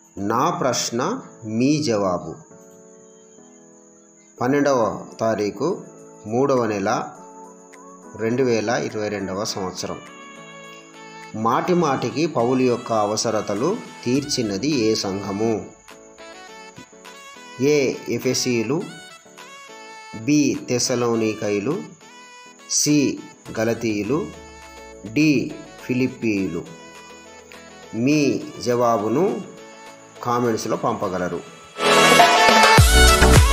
నా ప్రశ్న మీ జవాబు పన్నెండవ తారీఖు మూడవ నెల రెండు వేల ఇరవై రెండవ సంవత్సరం మాటి మాటికి పౌలు యొక్క అవసరతలు తీర్చినది ఏ సంఘము ఏ ఎఫెసీలు బి తెసలోనికైలు సి గలతీయులు డి ఫిలిప్పీయులు మీ జవాబును కామెంట్స్లో పంపగలరు